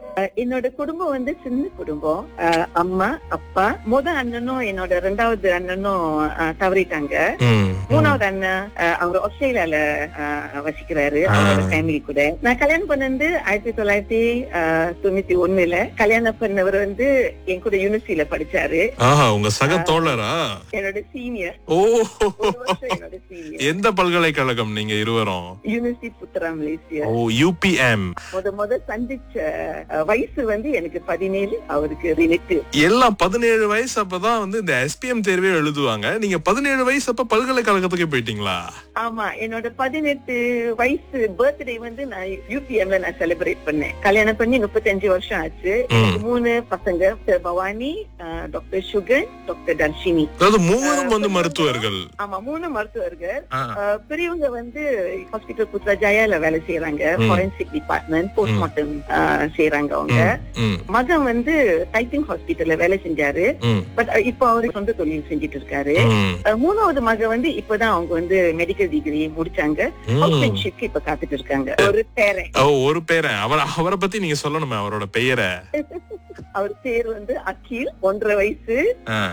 அஹ் என்னோட குடும்பம் வந்து சின்ன குடும்பம் அஹ் அம்மா அப்பா முத அண்ணனும் என்னோட ரெண்டாவது அண்ணனும் அஹ், தவறிட்டாங்க ம், ம். மூணாவது அண்ணன் அஹ், அவர் ஆஸ்திரேலியால அஹ், வசிக்கிறாரு அவரோட ஆ. ஃபேமிலி கூட நான் கல்யாணம் பண்ணது ஆயிரத்தி தொள்ளாயிரத்தி அஹ், தொண்ணூத்தி ஒண்ணுல கல்யாணம் பண்ணவர் வந்து என் கூட யூனிவர்சிட்டியில படிச்சாரு ஆஹா உங்க சக தோழரா என்னோட சீனியர் ஓ ஒரு வருஷம் என்னோட சீனியர் எந்த பல்கலைக்கழகம் நீங்க இருவரும் யூனிவர்சிட்டி புத்தரா மலேசியா ஓ யூபிஎம் முத முத சந்திச்ச அஹ், வயசு வந்து எனக்கு பதினேழு அவருக்கு ரிலேட்டிவ் எல்லாம் பதினேழு வயசு அப்பதான் வந்து இந்த எஸ்பிஎம் தேர்வே எழுதுவாங்க நீங்க பதினேழு வயசு அப்ப பல்கலைக்கழகத்துக்கு போயிட்டீங்களா ஆமா என்னோட பதினெட்டு வயசு பர்த்டே வந்து நான் யூபிஎம்ல நான் செலிப்ரேட் பண்ணேன் கல்யாணம் பண்ணி முப்பத்தஞ்சு வருஷம் ஆச்சு எனக்கு மூணு பசங்க டாக்டர் பவானி அஹ், டாக்டர் சுகர் டாக்டர் தர்ஷினி அதாவது மூவரும் வந்து மருத்துவர்கள் ஆமா மூணு மருத்துவர்கள் ஆ, அஹ், பெரியவங்க வந்து ஹாஸ்பிட்டல் புத்ரா ஜயால வேலை செய்யறாங்க ம். ஃபாரன்சிக் டிபார்ட்மெண்ட் போஸ்ட்மார்ட்டம் செய்யறாங்க அவங்க ம், ம், மகன் வந்து டைப்பிங் ஹாஸ்பிட்டல்ல வேலை செஞ்சாரு ம், பட் இப்போ அவரு சொந்த தொழில் செஞ்சுட்டு இருக்காரு ம், அஹ், மூணாவது மகன் வந்து இப்பதான் அவங்க வந்து மெடிக்கல் டிகிரி முடிச்சாங்க ம். ஹவுஸ்மேன்ஷிப்க்கு இப்ப காத்துட்டு இருக்காங்க ஒரு பேரன் ஓ ஒரு பேரை அவர் அவரை பத்தி நீங்க சொல்லணுமே அவரோட பெயரை அவர் பேர் வந்து அகில் ஒன்றரை வயசு ஆ,